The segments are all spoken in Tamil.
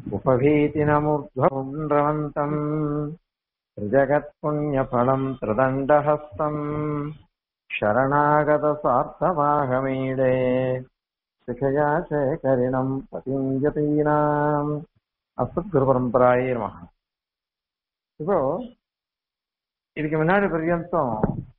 उपभीतिनमूर्ध्वपुण्ड्रवन्तम् त्रिजगत्पुण्यफलम् त्रिदण्डहस्तम् शरणागतसार्थमागमीडे शिखया शेखरिणम् पतिञ्जतीनाम् அஸ்மத்குருபரம்பராயே நமக இப்போ இதுக்கு முன்னாடி பர்யந்தம்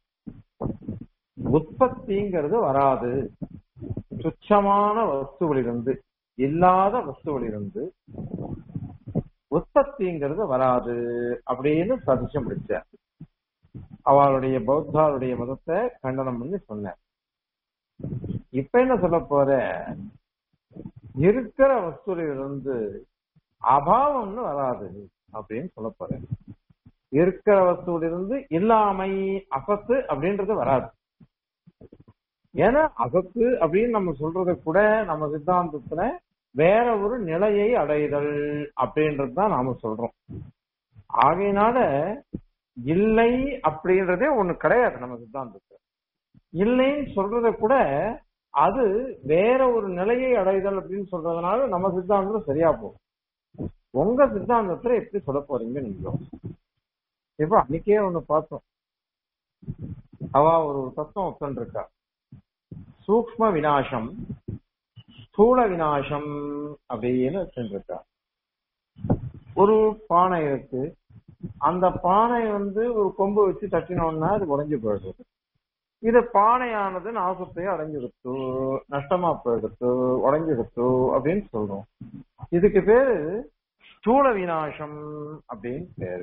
உற்பத்திங்கிறது வராது துச்சமான வஸ்துவிலிருந்து இல்லாத வஸ்துவிலிருந்து உற்பத்திங்கிறது வராது அப்படின்னு சதிச்சம் முடிச்சார் அவளுடைய பௌத்தாளுடைய மதத்தை கண்டனம் பண்ணி சொன்னார் இப்ப என்ன சொல்ல போற இருக்கிற வஸ்துவிலிருந்து அபாவம்னு வராது அப்படின்னு சொல்ல போறேன் இருக்கிற வஸ்துவிலிருந்து இல்லாமை அசத்து அப்படின்றது வராது ஏன்னா அசத்து அப்படின்னு நம்ம சொல்றத கூட நம்ம சித்தாந்தத்துல வேற ஒரு நிலையை அடைதல் அப்படின்றது தான் நாம சொல்றோம் ஆகையினால இல்லை அப்படின்றதே ஒண்ணு கிடையாது நம்ம சித்தாந்தத்துல இல்லைன்னு சொல்றத கூட அது வேற ஒரு நிலையை அடைதல் அப்படின்னு சொல்றதுனால நம்ம சித்தாந்தத்துல சரியா போகும் உங்க சித்தாந்தத்துல எப்படி சொல்ல போறீங்க நீங்க இப்ப அன்னைக்கே ஒண்ணு பார்த்தோம் அவ ஒரு தத்துவம் உட்காந்துருக்கா சூக்ம விநாசம் ஸ்தூல விநாசம் அப்படின்னு வச்சுருக்கா ஒரு பானை இருக்கு அந்த பானை வந்து ஒரு கொம்பு வச்சு தட்டினோம்னா அது உடஞ்சு போயிடுது இது பானையானது நாசத்தையும் அடைஞ்சிடுத்து நஷ்டமா போயிடுத்து உடஞ்சிடுத்து அப்படின்னு சொல்றோம் இதுக்கு பேரு ஸ்தூல விநாசம் அப்படின்னு பேரு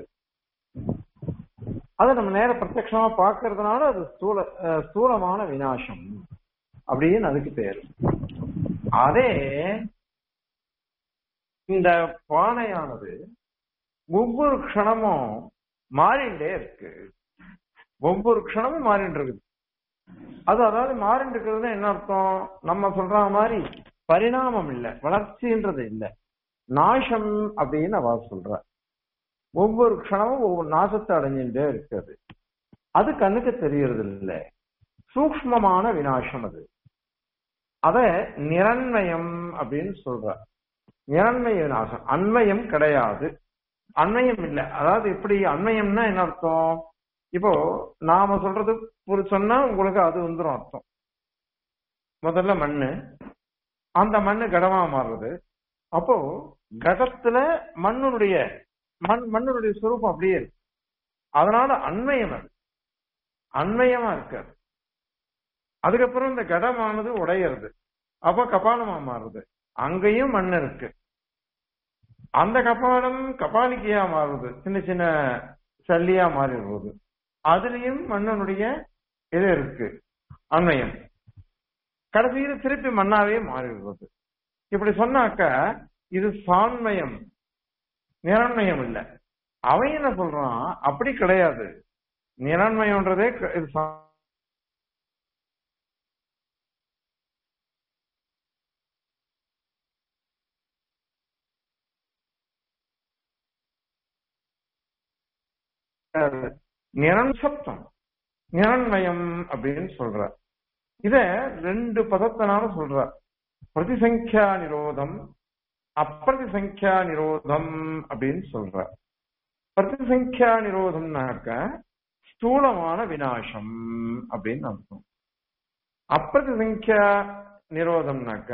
அதை நம்ம நேர பிரத்யமா பாக்குறதுனால அது ஸ்தூல ஸ்தூலமான விநாசம் அப்படின்னு அதுக்கு பேரு அதே இந்த பானையானது ஒவ்வொரு க்ஷணமும் மாறிண்டே இருக்கு ஒவ்வொரு க்ஷணமும் மாறிட்டு இருக்குது அது அதாவது மாறிட்டு இருக்கிறது என்ன அர்த்தம் நம்ம சொல்ற மாதிரி பரிணாமம் இல்லை வளர்ச்சின்றது இல்லை நாசம் அப்படின்னு அவ சொல்ற ஒவ்வொரு க்ஷணமும் ஒவ்வொரு நாசத்தை அடைஞ்சுட்டே இருக்கிறது அது கண்ணுக்கு தெரியறது இல்லை சூக்மமான வினாசம் அது அத நிரண்மயம் அப்படின்னு சொல்ற நிரண்மய விநாசம் அண்மயம் கிடையாது அண்மயம் இல்லை அதாவது எப்படி அண்மயம்னா என்ன அர்த்தம் இப்போ நாம சொல்றது ஒரு சொன்னா உங்களுக்கு அது வந்துடும் அர்த்தம் முதல்ல மண்ணு அந்த மண்ணு கடமா மாறுறது அப்போ கடத்துல மண்ணுடைய மண் மண்ணுடைய சுரூபம் அப்படியே இருக்கு அதனால அண்மயம் அது அண்மயமா இருக்காது அதுக்கப்புறம் இந்த கடமானது உடையிறது அப்ப கபாலமா மாறுது அங்கேயும் மண் இருக்கு அந்த கபாலம் கபாலிக்கையா மாறுது சின்ன சின்ன சல்லியா மாறிடுறது அதுலயும் மண்ணனுடைய இது இருக்கு அண்மயம் கடைசியில் திருப்பி மண்ணாவே மாறிடுறது இப்படி சொன்னாக்க இது சாண்மயம் நிரண்மயம் இல்ல அவன் என்ன சொல்றான் அப்படி கிடையாது நிரண்மயம்ன்றதே இது நிரன்சப்தம் நிரண்மயம் அப்படின்னு சொல்ற இத ரெண்டு பதத்தினால சொல்ற பிரதிசங்கியா நிரோதம் அப்பிரதிசங்கியா நிரோதம் அப்படின்னு சொல்ற பிரதிசங்கியா நிரோதம்னாக்க ஸ்தூலமான விநாசம் அப்படின்னு அர்த்தம் அப்பிரதிசங்கியா நிரோதம்னாக்க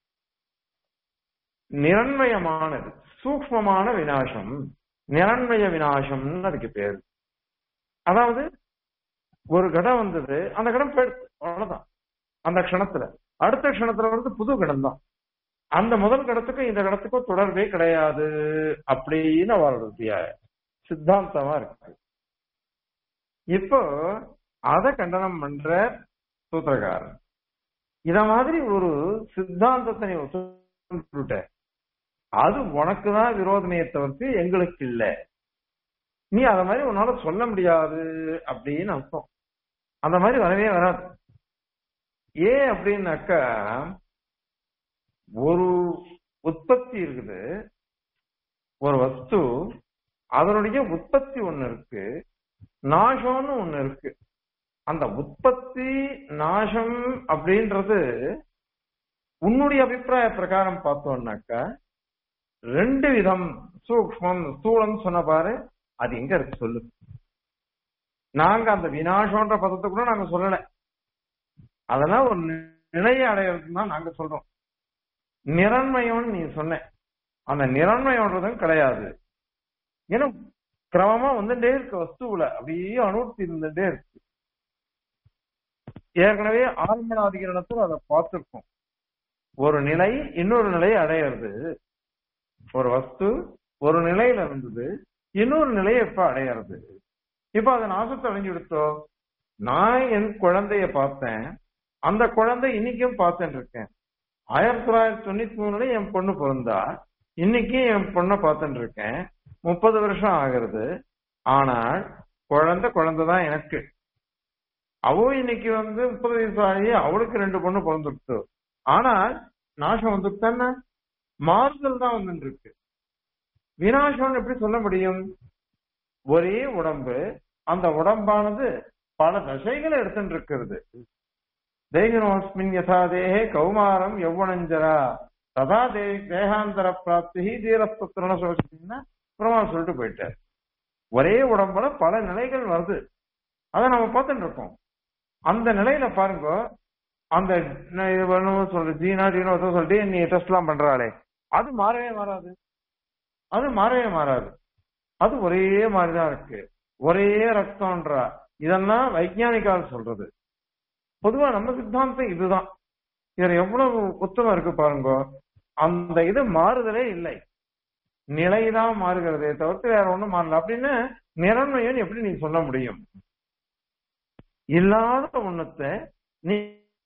நிரண்மயமானது சூக்மமான விநாசம் நிரண்மய விநாசம்னு அதுக்கு பேரு அதாவது ஒரு கடம் வந்தது அந்த கடம் போயிடுச்சு அவ்வளவுதான் அந்த க்ஷணத்துல அடுத்த க்ஷணத்துல வந்து புது கடம் தான் அந்த முதல் கடத்துக்கும் இந்த கடத்துக்கும் தொடர்பே கிடையாது அப்படின்னு அவருடைய சித்தாந்தமா இருக்கு இப்போ அத கண்டனம் பண்ற சூத்திரக்காரன் இத மாதிரி ஒரு சித்தாந்தத்தை நீ ஒத்துட்ட அது உனக்கு தான் விரோதமே தவிர்த்து எங்களுக்கு இல்ல நீ அத மாதிரி உன்னால சொல்ல முடியாது அப்படின்னு அர்த்தம் அந்த மாதிரி வரவே வராது ஏன் அப்படின்னாக்கா ஒரு உற்பத்தி இருக்குது ஒரு வஸ்து அதனுடைய உற்பத்தி ஒண்ணு இருக்கு நாசம்னு ஒண்ணு இருக்கு அந்த உற்பத்தி நாசம் அப்படின்றது உன்னுடைய அபிப்பிராய பிரகாரம் பார்த்தோம்னாக்கா ரெண்டு விதம் சூக்மம் ஸ்தூலம் சொன்ன பாரு அது எங்க இருக்கு சொல்லு நாங்க அந்த வினாசம்ன்ற பதத்தை கூட நாங்க சொல்லல அதெல்லாம் ஒரு நிலையை அடையிறதுன்னு தான் நாங்க சொல்றோம் நிரண்மயம்னு நீ சொன்ன அந்த நிரண்மயம்ன்றதும் கிடையாது ஏன்னா கிரமமா வந்துட்டே இருக்கு வஸ்துவுல அப்படியே அனுபவத்தி இருந்துட்டே இருக்கு ஏற்கனவே ஆரம்பணாதிகரணத்தில் அதை பார்த்திருக்கோம் ஒரு நிலை இன்னொரு நிலையை அடையிறது ஒரு வஸ்து ஒரு நிலையில இருந்தது இன்னொரு நிலையை எப்ப அடையிறது இப்ப அதை நாசத்தை அடைஞ்சு விடுத்தோம் நான் என் குழந்தைய பார்த்தேன் அந்த குழந்தை இன்னைக்கும் பார்த்துட்டு இருக்கேன் ஆயிரத்தி தொள்ளாயிரத்தி தொண்ணூத்தி மூணுல என் பொண்ணு பிறந்தா இன்னைக்கு என் பொண்ணை பார்த்துட்டு இருக்கேன் முப்பது வருஷம் ஆகிறது ஆனால் குழந்தை குழந்தை தான் எனக்கு அவ இன்னைக்கு வந்து முப்பது வயசு ஆகி அவளுக்கு ரெண்டு பொண்ணு பிறந்துருக்கு ஆனால் நாசம் வந்துட்டு தானே மாறுதல் தான் வந்துட்டு இருக்கு வினாசம்னு எப்படி சொல்ல முடியும் ஒரே உடம்பு அந்த உடம்பானது பல தசைகளை எடுத்துட்டு இருக்கிறது தேகினோஸ்மின் யதா தேகே கௌமாரம் யௌவனஞ்சரா ததா தே தேகாந்தர பிராப்தி தீரஸ்புத்திரன சொல்லிட்டீங்கன்னா பிரமா சொல்லிட்டு போயிட்டார் ஒரே உடம்புல பல நிலைகள் வருது அதை நம்ம பார்த்துட்டு இருக்கோம் அந்த நிலையில பாருங்க அந்த நான் இது வேணும் சொல்ற ஜீனா ஜீனோ சொல்லிட்டு நீ டெஸ்ட் எல்லாம் பண்றாளே அது மாறவே மாறாது அது மாறவே மாறாது அது ஒரே மாதிரிதான் இருக்கு ஒரே ரத்தம்ன்றா இதெல்லாம் வைஜானிக்கால் சொல்றது பொதுவா நம்ம சித்தாந்தம் இதுதான் இதுல எவ்வளவு உத்தமம் இருக்கு பாருங்க அந்த இது மாறுதலே இல்லை நிலைதான் மாறுகிறதே தவிர்த்து வேற ஒண்ணும் மாறல அப்படின்னு நிறமையன் எப்படி நீ சொல்ல முடியும் இல்லாத ஒண்ணத்தை நீ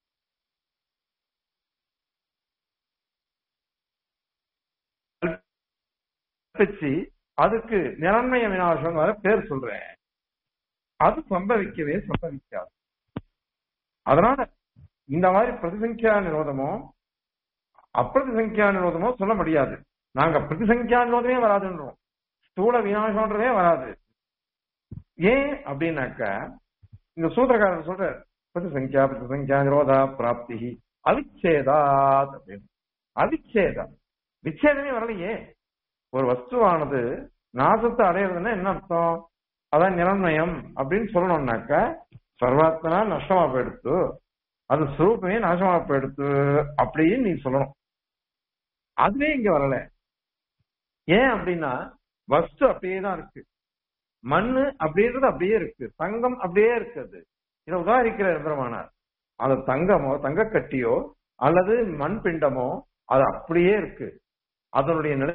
கற்பிச்சு அதுக்கு நிரண்மய விநாசம் வர பேர் சொல்றேன் அது சம்பவிக்கவே சம்பவிக்காது அதனால இந்த மாதிரி பிரதிசங்கியா நிரோதமோ அப்பிரதிசங்கியா நிரோதமோ சொல்ல முடியாது நாங்க பிரதிசங்கியா நிரோதமே வராதுன்றோம் ஸ்தூல விநாசம்ன்றதே வராது ஏன் அப்படின்னாக்க இந்த சூத்திரக்காரர் சொல்ற பிரதிசங்கியா பிரதிசங்கியா நிரோதா பிராப்தி அவிச்சேதாத் அப்படின்னு அவிச்சேதா விச்சேதமே வரலையே ஒரு வஸ்துவானது நாசத்தை அடையிறதுன்னா என்ன அர்த்தம் அதான் நிரண்மயம் அப்படின்னு சொல்லணும்னாக்க சர்வாத்மனா நஷ்டமா போயிடுத்து அது சுரூபமே நாசமா போயிடுத்து அப்படின்னு நீ சொல்லணும் அதுவே இங்க வரல ஏன் அப்படின்னா வஸ்து அப்படியே தான் இருக்கு மண்ணு அப்படின்றது அப்படியே இருக்கு தங்கம் அப்படியே இருக்குது இதை உதாரிக்கிற பெருமானார் அது தங்கமோ தங்க கட்டியோ அல்லது மண் பிண்டமோ அது அப்படியே இருக்கு அதனுடைய நிலை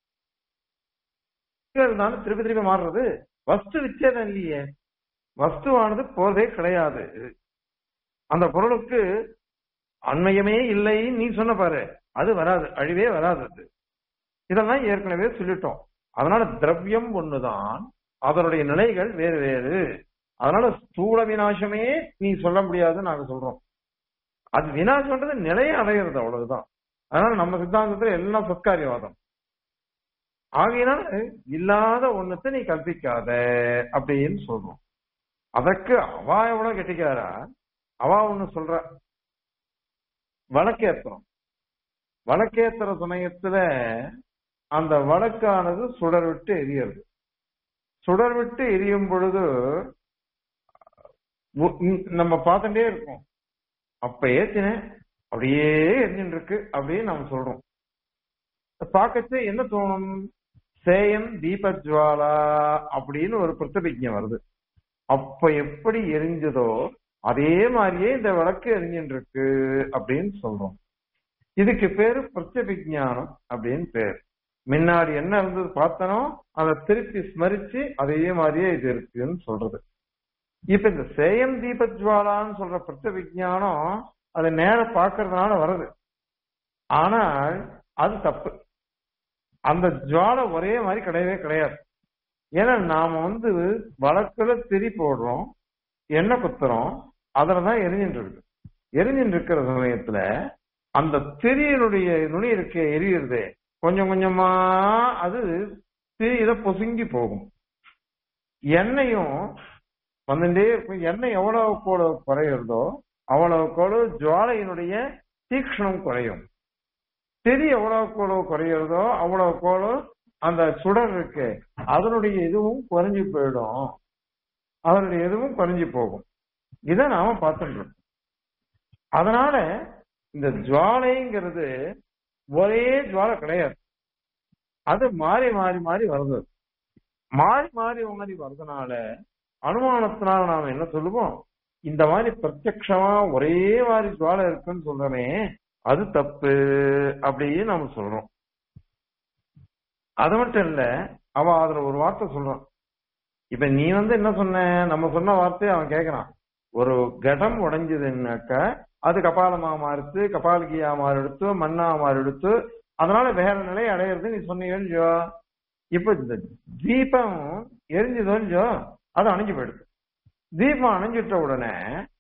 இருந்தாலும் திருப்பி திருப்பி மாறுறது வஸ்து விச்சேதம் இல்லையே வஸ்துவானது போறதே கிடையாது அந்த பொருளுக்கு அண்மையமே இல்லை நீ சொன்ன பாரு அது வராது அழிவே வராது அது இதெல்லாம் ஏற்கனவே சொல்லிட்டோம் அதனால திரவியம் ஒண்ணுதான் அதனுடைய நிலைகள் வேறு வேறு அதனால ஸ்தூல விநாசமே நீ சொல்ல முடியாதுன்னு நாங்க சொல்றோம் அது விநாசம்ன்றது நிலையை அடைகிறது அவ்வளவுதான் அதனால நம்ம சித்தாந்தத்துல எல்லாம் சத்காரியவாதம் ஆகையினால இல்லாத ஒண்ணுத்தை நீ கற்பிக்காத அப்படின்னு சொல்றோம் அதற்கு அவா எவ்வளவு கெட்டிக்காரா அவா ஒண்ணு சொல்ற வழக்கேத்திரம் வழக்கேத்துற சமயத்துல அந்த வழக்கானது சுடர் விட்டு எரியறது சுடர் விட்டு எரியும் பொழுது நம்ம பார்த்துட்டே இருக்கோம் அப்ப ஏத்தினேன் அப்படியே எரிஞ்சுட்டு இருக்கு அப்படின்னு நம்ம சொல்றோம் பார்க்கச்சு என்ன தோணும் சேயம் தீபஜ்வாலா அப்படின்னு ஒரு பிரதிபிஜம் வருது அப்ப எப்படி எரிஞ்சதோ அதே மாதிரியே இந்த விளக்கு எரிஞ்சுட்டு இருக்கு அப்படின்னு சொல்றோம் இதுக்கு பேரு பிரத்யபிஜானம் அப்படின்னு பேர் முன்னாடி என்ன இருந்தது பார்த்தனோ அதை திருப்பி ஸ்மரிச்சு அதே மாதிரியே இது இருக்குன்னு சொல்றது இப்ப இந்த சேயம் தீபஜ்வாலான்னு சொல்ற பிரத்யபிஜானம் அதை நேர பாக்குறதுனால வருது ஆனால் அது தப்பு அந்த ஜுவாலை ஒரே மாதிரி கிடையவே கிடையாது ஏன்னா நாம வந்து வழக்குல திரி போடுறோம் எண்ணெய் குத்துறோம் அதுலதான் எரிஞ்சுட்டு இருக்கு எரிஞ்சுட்டு இருக்கிற சமயத்துல அந்த திரியினுடைய நுனி இருக்க எரியுறது கொஞ்சம் கொஞ்சமா அது திரியில பொசுங்கி போகும் எண்ணெயும் வந்துட்டே இருக்கும் எண்ணெய் எவ்வளவு கூட குறையிறதோ அவ்வளவு கூட ஜுவாலையினுடைய தீக்ஷணம் குறையும் திரி எவ்வளவுக்கு எவ்வளவு குறையிறதோ அவ்வளவுக்கு எவ்வளவு அந்த சுடர் இருக்கு அதனுடைய இதுவும் குறைஞ்சு போயிடும் அதனுடைய இதுவும் குறைஞ்சு போகும் இதை நாம பார்த்துட்டு இருக்கோம் அதனால இந்த ஜுவாலைங்கிறது ஒரே ஜுவாலை கிடையாது அது மாறி மாறி மாறி வருது மாறி மாறி மாறி வர்றதுனால அனுமானத்தினால நாம என்ன சொல்லுவோம் இந்த மாதிரி பிரத்யக்ஷமா ஒரே மாதிரி ஜுவாலை இருக்குன்னு சொல்றமே அது தப்பு அப்படின்னு நாம சொல்றோம் அது மட்டும் இல்ல அவ அதுல ஒரு வார்த்தை சொல்றான் இப்ப நீ வந்து என்ன சொன்ன நம்ம சொன்ன வார்த்தையை அவன் கேக்குறான் ஒரு கடம் உடைஞ்சதுன்னாக்க அது கபாலமா மாறுத்து கபாலிகியா மாறெடுத்து மண்ணா மாறெடுத்து அதனால வேற நிலை அடையிறது நீ சொன்னீங்கன்னு இப்ப இந்த தீபம் எரிஞ்சதோ அது அணைஞ்சு போயிடுது தீபம் அணைஞ்சிட்ட உடனே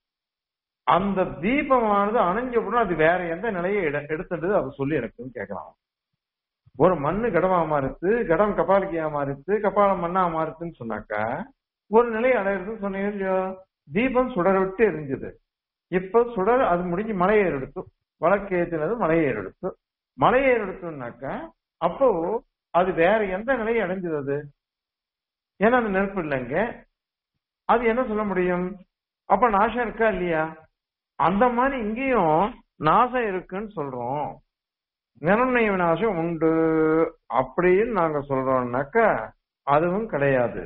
அந்த தீபமானது அணைஞ்ச உடனே அது வேற எந்த நிலையை எடு- எடுத்துட்டு அது சொல்லி எனக்குன்னு கேட்கலாம் ஒரு மண்ணு கடமா மாறுத்து கடம் கபாலிக்கியா மாறுத்து கபாலம் மண்ணா மாறுத்துன்னு சொன்னாக்கா ஒரு நிலை அடையிறதுன்னு சொன்னீங்க இல்லையோ தீபம் சுடர விட்டு எரிஞ்சது இப்ப சுடர் அது முடிஞ்சு மலையேறு எடுத்து வழக்கு ஏற்றினது மலையேறு எடுத்து மலையேறு எடுத்தோம்னாக்கா அப்போ அது வேற எந்த நிலையை அடைஞ்சது அது ஏன்னா அந்த நெருப்பு இல்லைங்க அது என்ன சொல்ல முடியும் அப்ப நாசம் இருக்கா இல்லையா அந்த மாதிரி இங்கேயும் நாசம் இருக்குன்னு சொல்றோம் நிர்ணய விநாசம் உண்டு அப்படின்னு நாங்க சொல்றோம்னாக்கா அதுவும் கிடையாது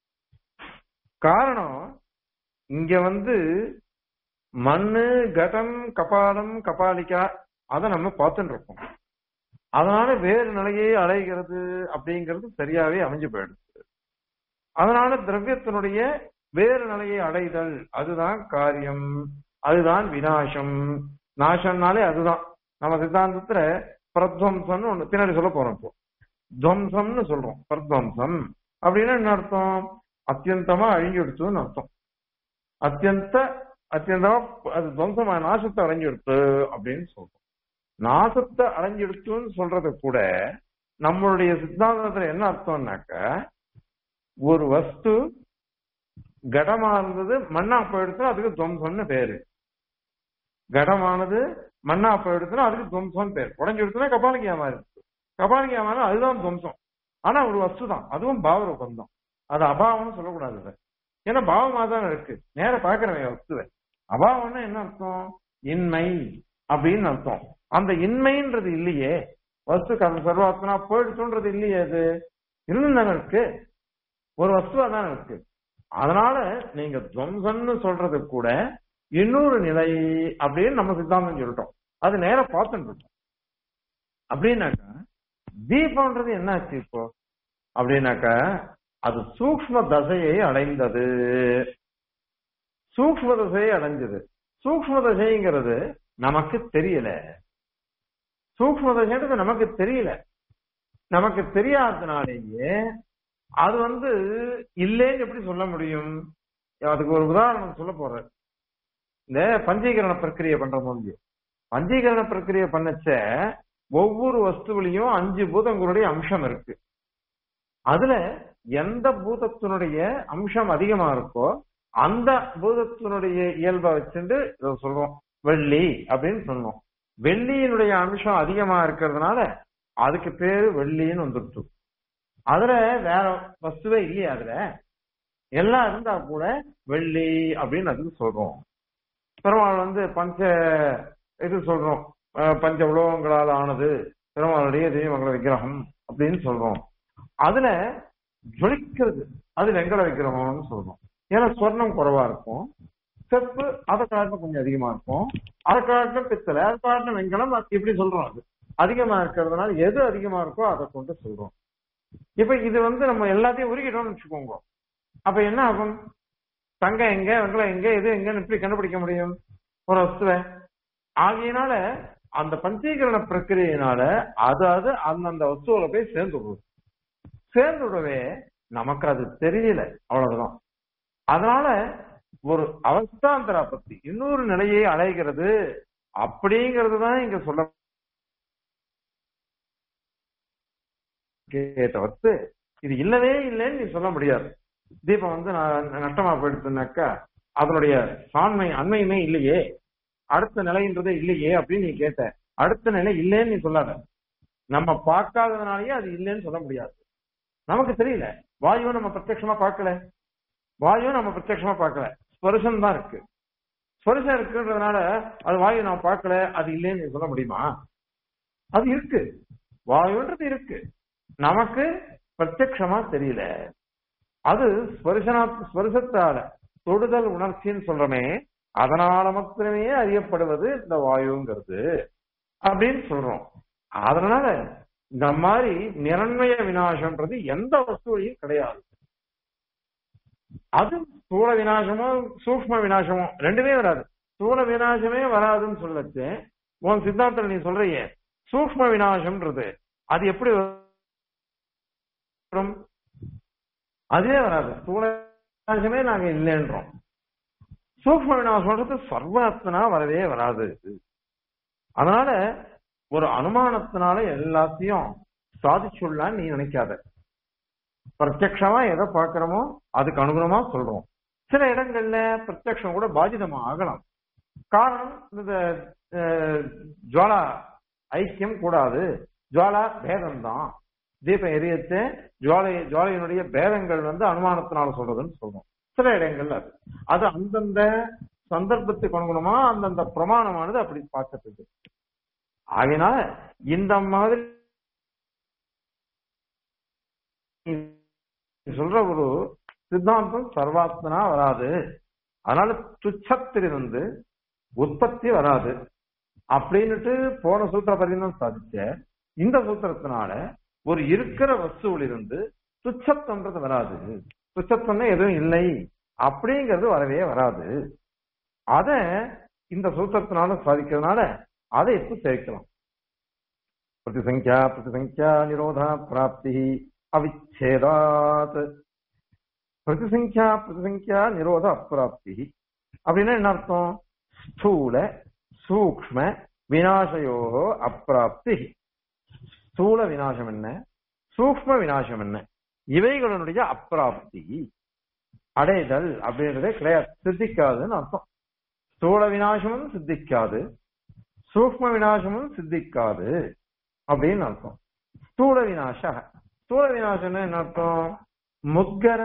காரணம் இங்க வந்து மண்ணு கடம் கபாலம் கபாலிக்கா அதை நம்ம பார்த்துட்டு இருக்கோம் அதனால வேறு நிலையை அடைகிறது அப்படிங்கிறது சரியாவே அமைஞ்சு போயிடுது அதனால திரவியத்தினுடைய வேறு நிலையை அடைதல் அதுதான் காரியம் அதுதான் விநாசம் நாசம்னாலே அதுதான் நம்ம சித்தாந்தத்துல பிரத்வம்சம்னு ஒண்ணு பின்னாடி சொல்ல போறோம் இப்போ துவம்சம்னு சொல்றோம் பிரத்வம்சம் அப்படின்னா என்ன அர்த்தம் அத்தியந்தமா அழிஞ்சுடுத்துன்னு அர்த்தம் அத்தியந்த அத்தியந்தமா அது துவம்சமா நாசத்தை அடைஞ்சுடுத்து அப்படின்னு சொல்றோம் நாசத்தை அடைஞ்சிடுத்துன்னு சொல்றது கூட நம்மளுடைய சித்தாந்தத்துல என்ன அர்த்தம்னாக்க ஒரு வஸ்து கடமா இருந்தது மண்ணா போயிடுச்சுன்னா அதுக்கு துவம்சம்னு பேரு கடமானது மண்ணா போயிடுச்சுன்னா அதுக்கு துவம்சம்னு பேர் உடஞ்சி எடுத்துனா கபாலிக்கியா மாதிரி இருக்கு கபாலிக்கியா மாதிரி அதுதான் துவம்சம் ஆனா ஒரு வஸ்து தான் அதுவும் பாவரூபம் தான் அது அபாவம்னு சொல்லக்கூடாது அதை. ஏன்னா பாவமா தான் இருக்கு நேர பாக்குறவன் வஸ்துவை அபாவம்னா என்ன அர்த்தம் இன்மை அப்படின்னு அர்த்தம் அந்த இன்மைன்றது இல்லையே வஸ்து கர்ம சர்வாத்மனா போயிடுச்சுன்றது இல்லையே அது இருந்து தானே இருக்கு ஒரு வஸ்துவா தானே இருக்கு அதனால நீங்க துவம்சம்னு சொல்றது கூட இன்னொரு நிலை அப்படின்னு நம்ம சித்தாந்தம் சொல்லிட்டோம் அது நேரா பார்த்துட்டு இருக்கோம் அப்படின்னாக்கா தீபம்ன்றது என்ன ஆச்சு இப்போ அப்படின்னாக்கா அது சூக்ஷ்ம தசையை அடைந்தது சூக்ஷ்ம தசையை அடைஞ்சது சூக்ஷ்ம தசைங்கிறது நமக்கு தெரியல சூக்ஷ்ம தசைன்றது நமக்கு தெரியல நமக்கு தெரியாததுனாலேயே அது வந்து இல்லைன்னு எப்படி சொல்ல முடியும் அதுக்கு ஒரு உதாரணம் சொல்ல போறேன் இந்த பஞ்சீகரண பிரக்கிரியை பண்ற முடியும் பஞ்சீகரண பிரக்கிரியை பண்ணச்ச ஒவ்வொரு வஸ்துவிலையும் அஞ்சு பூதங்களுடைய அம்சம் இருக்கு அதுல எந்த பூதத்தினுடைய அம்சம் அதிகமா இருக்கோ அந்த பூதத்தினுடைய இயல்பை வச்சுட்டு இதை சொல்றோம் வெள்ளி அப்படின்னு சொன்னோம் வெள்ளியினுடைய அம்சம் அதிகமா இருக்கிறதுனால அதுக்கு பேரு வெள்ளின்னு வந்துடுச்சு அதுல வேற வஸ்துவே இல்லையா அதுல எல்லாம் இருந்தா கூட வெள்ளி அப்படின்னு அதுக்கு சொல்றோம் பெருமாள் வந்து பஞ்ச இது சொல்றோம் அஹ் பஞ்ச உலோகங்களால் ஆனது பெருமாளுடைய தெய்வங்கள விக்கிரகம் அப்படின்னு சொல்றோம் அதுல ஜொலிக்கிறது அது வெங்கல விக்கிரகம்னு சொல்றோம் ஏன்னா சொர்ணம் குறைவா இருக்கும் செப்பு அதை காட்டிலும் கொஞ்சம் அதிகமா இருக்கும் அதை காட்டிலும் பித்தளை அதை காட்டிலும் வெங்கலம் அது இப்படி சொல்றோம் அது அதிகமா இருக்கிறதுனால எது அதிகமா இருக்கோ அதை கொண்டு சொல்றோம் இப்ப இது வந்து நம்ம எல்லாத்தையும் உருகிட்டோம்னு வச்சுக்கோங்க அப்ப என்ன ஆகும் தங்கம் எங்க வெங்கலம் எங்க எது எங்கன்னு எப்படி கண்டுபிடிக்க முடியும் ஒரு வஸ்துவை ஆகையினால அந்த பஞ்சீகரண பிரக்கிரியினால அது அது அந்தந்த வஸ்துவில போய் சேர்ந்து விடுது சேர்ந்து விடவே நமக்கு அது தெரியல அவ்வளவுதான் அதனால ஒரு அவஸ்தாந்தரா பத்தி இன்னொரு நிலையை அடைகிறது அப்படிங்கிறது தான் இங்க சொல்ல தவிர்த்து இது இல்லவே இல்லைன்னு நீ சொல்ல முடியாது தீபம் வந்து நான் நட்டமா போயிடுச்சுனாக்கா அதனுடைய சாண்மை அண்மையுமே இல்லையே அடுத்த நிலைன்றதே இல்லையே அப்படின்னு நீ கேட்ட அடுத்த நிலை இல்லைன்னு நீ சொல்லாத நம்ம பார்க்காததுனாலயே அது இல்லைன்னு சொல்ல முடியாது நமக்கு தெரியல வாயுவை நம்ம பிரத்யட்சமா பார்க்கல வாயுவை நம்ம பிரத்யட்சமா பார்க்கல ஸ்பர்சம் தான் இருக்கு ஸ்பர்சம் இருக்குன்றதுனால அது வாயு நான் பார்க்கல அது இல்லைன்னு நீ சொல்ல முடியுமா அது இருக்கு வாயுன்றது இருக்கு நமக்கு பிரத்யட்சமா தெரியல அது ஸ்பர்சனா ஸ்பர்சத்தால தொடுதல் உணர்ச்சின்னு சொல்றமே அதனால மாத்திரமே அறியப்படுவது இந்த வாயுங்கிறது அப்படின்னு சொல்றோம் அதனால இந்த மாதிரி நிரண்மய விநாசம்ன்றது எந்த வஸ்துவையும் கிடையாது அது ஸ்தூல விநாசமோ சூக்ம விநாசமோ ரெண்டுமே வராது ஸ்தூல விநாசமே வராதுன்னு சொல்லச்சு உன் சித்தாந்தத்தில் நீ சொல்றியே சூக்ம விநாசம்ன்றது அது எப்படி வரும் அதே வராது ஸ்தூல விநாசமே நாங்க இல்லைன்றோம் சூக்ம விநாசம்ன்றது சர்வாத்மனா வரவே வராது அதனால ஒரு அனுமானத்தினால எல்லாத்தையும் சாதிச்சுள்ளான்னு நீ நினைக்காத பிரத்யக்ஷமா எதை பார்க்கிறோமோ அதுக்கு அனுகுணமா சொல்றோம் சில இடங்கள்ல பிரத்யக்ஷம் கூட பாதிதமா ஆகலாம் காரணம் இந்த அஹ், ஜுவாலா ஐக்கியம் கூடாது ஜுவாலா பேதம் தான் தீபம் எரியத்து ஜுவாலை ஜுவாலையினுடைய பேதங்கள் வந்து அனுமானத்தினால சொல்றதுன்னு சொல்றோம் சில இடங்கள்ல அது அது அந்தந்த சந்தர்ப்பத்துக்கு அனுகுணமா அந்தந்த பிரமாணமானது அப்படி பார்க்கறது ஆகையினால இந்த மாதிரி நீ சொல்ற ஒரு சித்தாந்தம் சர்வாத்மனா வராது அதனால துச்சத்திலிருந்து உற்பத்தி வராது அப்படின்னுட்டு போன சூத்திர பரிந்தம் சாதிச்ச இந்த சூத்திரத்தினால ஒரு இருக்கிற வஸ்துவிலிருந்து துச்சத்தன்றது வராது துச்சத்தம்னா எதுவும் இல்லை அப்படிங்கிறது வரவே வராது அத இந்த சூத்திரத்தினால சாதிக்கிறதுனால அதை எப்ப சேர்க்கலாம் பிரதிசங்கியா பிரதிசங்கியா நிரோதா பிராப்தி அவிச்சேதாத் பிரதிசங்கியா பிரதிசங்கியா நிரோத அப்பிராப்தி அப்படின்னா என்ன அர்த்தம் ஸ்தூல சூக்ம விநாசயோ அப்பிராப்தி ஸ்தூல விநாசம் என்ன சூக்ம விநாசம் என்ன இவைகளுடைய அப்பிராப்தி அடைதல் அப்படின்றதே கிடையாது சித்திக்காதுன்னு அர்த்தம் ஸ்தூல விநாசமும் சித்திக்காது சூக்ம விநாசமும் சித்திக்காது அப்படின்னு அர்த்தம் ஸ்தூல விநாச ஸ்தூல விநாசம்னா என்ன அர்த்தம் முத்கர